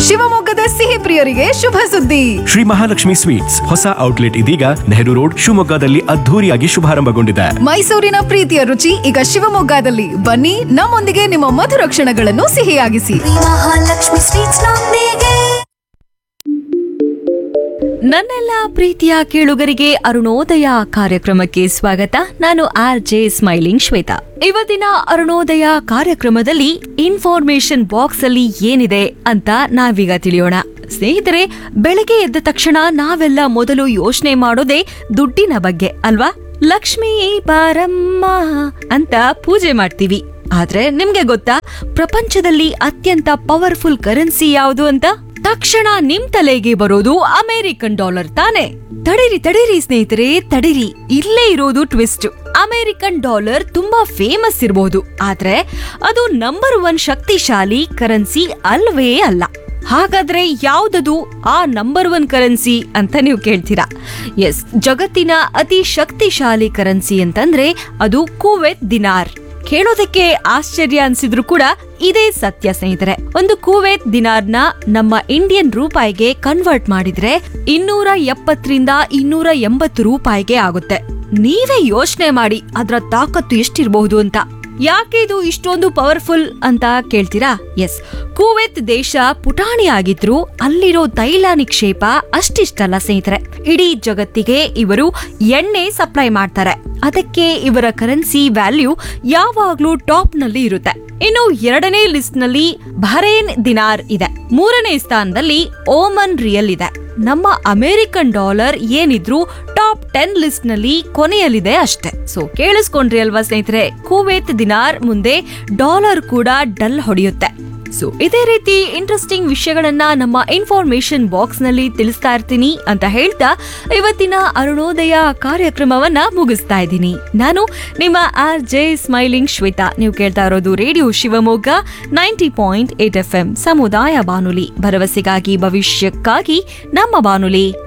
ಶಿವಮೊಗ್ಗದ ಸಿಹಿ ಪ್ರಿಯರಿಗೆ ಶುಭ ಸುದ್ದಿ ಶ್ರೀ ಮಹಾಲಕ್ಷ್ಮಿ ಸ್ವೀಟ್ಸ್ ಹೊಸ ಔಟ್ಲೆಟ್ ಇದೀಗ ನೆಹರು ರೋಡ್ ಶಿವಮೊಗ್ಗದಲ್ಲಿ ಅದ್ಧೂರಿಯಾಗಿ ಶುಭಾರಂಭಗೊಂಡಿದೆ ಮೈಸೂರಿನ ಪ್ರೀತಿಯ ರುಚಿ ಈಗ ಶಿವಮೊಗ್ಗದಲ್ಲಿ ಬನ್ನಿ ನಮ್ಮೊಂದಿಗೆ ನಿಮ್ಮ ಮಧುರ ಕ್ಷಣಗಳನ್ನು ಸಿಹಿಯಾಗಿಸಿ ಮಹಾಲಕ್ಷ್ಮಿ ಸ್ವೀಟ್ಸ್ ನೊಂದಿಗೆ ನನ್ನೆಲ್ಲ ಪ್ರೀತಿಯ ಕೇಳುಗರಿಗೆ ಅರುಣೋದಯ ಕಾರ್ಯಕ್ರಮಕ್ಕೆ ಸ್ವಾಗತ ನಾನು ಆರ್ ಜೆ ಸ್ಮೈಲಿಂಗ್ ಶ್ವೇತಾ ಇವತ್ತಿನ ಅರುಣೋದಯ ಕಾರ್ಯಕ್ರಮದಲ್ಲಿ ಇನ್ಫಾರ್ಮೇಶನ್ ಬಾಕ್ಸ್ ಅಲ್ಲಿ ಏನಿದೆ ಅಂತ ನಾವೀಗ ತಿಳಿಯೋಣ ಸ್ನೇಹಿತರೆ ಬೆಳಗ್ಗೆ ಎದ್ದ ತಕ್ಷಣ ನಾವೆಲ್ಲ ಮೊದಲು ಯೋಚನೆ ಮಾಡೋದೇ ದುಡ್ಡಿನ ಬಗ್ಗೆ ಅಲ್ವಾ ಲಕ್ಷ್ಮೀ ಬಾರಮ್ಮ ಅಂತ ಪೂಜೆ ಮಾಡ್ತೀವಿ ಆದ್ರೆ ನಿಮ್ಗೆ ಗೊತ್ತಾ ಪ್ರಪಂಚದಲ್ಲಿ ಅತ್ಯಂತ ಪವರ್ಫುಲ್ ಕರೆನ್ಸಿ ಯಾವುದು ಅಂತ ತಕ್ಷಣ ನಿಮ್ ತಲೆಗೆ ಬರೋದು ಅಮೆರಿಕನ್ ಡಾಲರ್ ತಾನೆ ತಡೀರಿ ತಡೀರಿ ಸ್ನೇಹಿತರೆ ತಡೀರಿ ಇಲ್ಲೇ ಇರೋದು ಟ್ವಿಸ್ಟ್ ಅಮೆರಿಕನ್ ಡಾಲರ್ ತುಂಬಾ ಫೇಮಸ್ ಇರಬಹುದು ಆದ್ರೆ ಅದು ನಂಬರ್ ಒನ್ ಶಕ್ತಿಶಾಲಿ ಕರೆನ್ಸಿ ಅಲ್ವೇ ಅಲ್ಲ ಹಾಗಾದ್ರೆ ಯಾವ್ದದು ಆ ನಂಬರ್ ಒನ್ ಕರೆನ್ಸಿ ಅಂತ ನೀವು ಕೇಳ್ತೀರಾ ಎಸ್ ಜಗತ್ತಿನ ಅತಿ ಶಕ್ತಿಶಾಲಿ ಕರೆನ್ಸಿ ಅಂತಂದ್ರೆ ಅದು ಕುವೆತ್ ದಿನಾರ್ ಕೇಳೋದಕ್ಕೆ ಆಶ್ಚರ್ಯ ಅನ್ಸಿದ್ರು ಕೂಡ ಇದೇ ಸತ್ಯ ಸ್ನೇಹಿತರೆ ಒಂದು ಕುವೇತ್ ದಿನಾರ್ನ ನಮ್ಮ ಇಂಡಿಯನ್ ರೂಪಾಯಿಗೆ ಕನ್ವರ್ಟ್ ಮಾಡಿದ್ರೆ ಇನ್ನೂರ ಎಪ್ಪತ್ತರಿಂದ ಇನ್ನೂರ ಎಂಬತ್ತು ರೂಪಾಯಿಗೆ ಆಗುತ್ತೆ ನೀವೇ ಯೋಚನೆ ಮಾಡಿ ಅದರ ತಾಕತ್ತು ಎಷ್ಟಿರಬಹುದು ಅಂತ ಯಾಕೆ ಇದು ಇಷ್ಟೊಂದು ಪವರ್ಫುಲ್ ಅಂತ ಕೇಳ್ತೀರಾ ಎಸ್ ಕುವೆತ್ ದೇಶ ಪುಟಾಣಿ ಆಗಿದ್ರು ಅಲ್ಲಿರೋ ತೈಲ ನಿಕ್ಷೇಪ ಅಷ್ಟಿಷ್ಟಲ್ಲ ಸ್ನೇಹಿತರೆ ಇಡೀ ಜಗತ್ತಿಗೆ ಇವರು ಎಣ್ಣೆ ಸಪ್ಲೈ ಮಾಡ್ತಾರೆ ಅದಕ್ಕೆ ಇವರ ಕರೆನ್ಸಿ ವ್ಯಾಲ್ಯೂ ಯಾವಾಗ್ಲೂ ಟಾಪ್ ನಲ್ಲಿ ಇರುತ್ತೆ ಇನ್ನು ಎರಡನೇ ಲಿಸ್ಟ್ ನಲ್ಲಿ ಬಹರೇನ್ ದಿನಾರ್ ಇದೆ ಮೂರನೇ ಸ್ಥಾನದಲ್ಲಿ ಓಮನ್ ರಿಯಲ್ ಇದೆ ನಮ್ಮ ಅಮೆರಿಕನ್ ಡಾಲರ್ ಏನಿದ್ರು ಟಾಪ್ ಟೆನ್ ಲಿಸ್ಟ್ ನಲ್ಲಿ ಕೊನೆಯಲ್ಲಿದೆ ಅಷ್ಟೇ ಸೊ ಕೇಳಿಸ್ಕೊಂಡ್ರಿ ಅಲ್ವಾ ಸ್ನೇಹಿತರೆ ಕುವೇತ್ ದಿನಾರ್ ಮುಂದೆ ಡಾಲರ್ ಕೂಡ ಡಲ್ ಹೊಡೆಯುತ್ತೆ ಸೊ ಇದೇ ರೀತಿ ಇಂಟ್ರೆಸ್ಟಿಂಗ್ ವಿಷಯಗಳನ್ನ ನಮ್ಮ ಇನ್ಫಾರ್ಮೇಶನ್ ಬಾಕ್ಸ್ ನಲ್ಲಿ ತಿಳಿಸ್ತಾ ಇರ್ತೀನಿ ಅಂತ ಹೇಳ್ತಾ ಇವತ್ತಿನ ಅರುಣೋದಯ ಕಾರ್ಯಕ್ರಮವನ್ನ ಮುಗಿಸ್ತಾ ಇದ್ದೀನಿ ನಾನು ನಿಮ್ಮ ಆರ್ ಜೆ ಸ್ಮೈಲಿಂಗ್ ಶ್ವೇತಾ ನೀವು ಕೇಳ್ತಾ ಇರೋದು radio Shivamogga ninety point eight F M ಸಮುದಾಯ ಬಾನುಲಿ ಭರವಸೆಗಾಗಿ ಭವಿಷ್ಯಕ್ಕಾಗಿ ನಮ್ಮ ಬಾನುಲಿ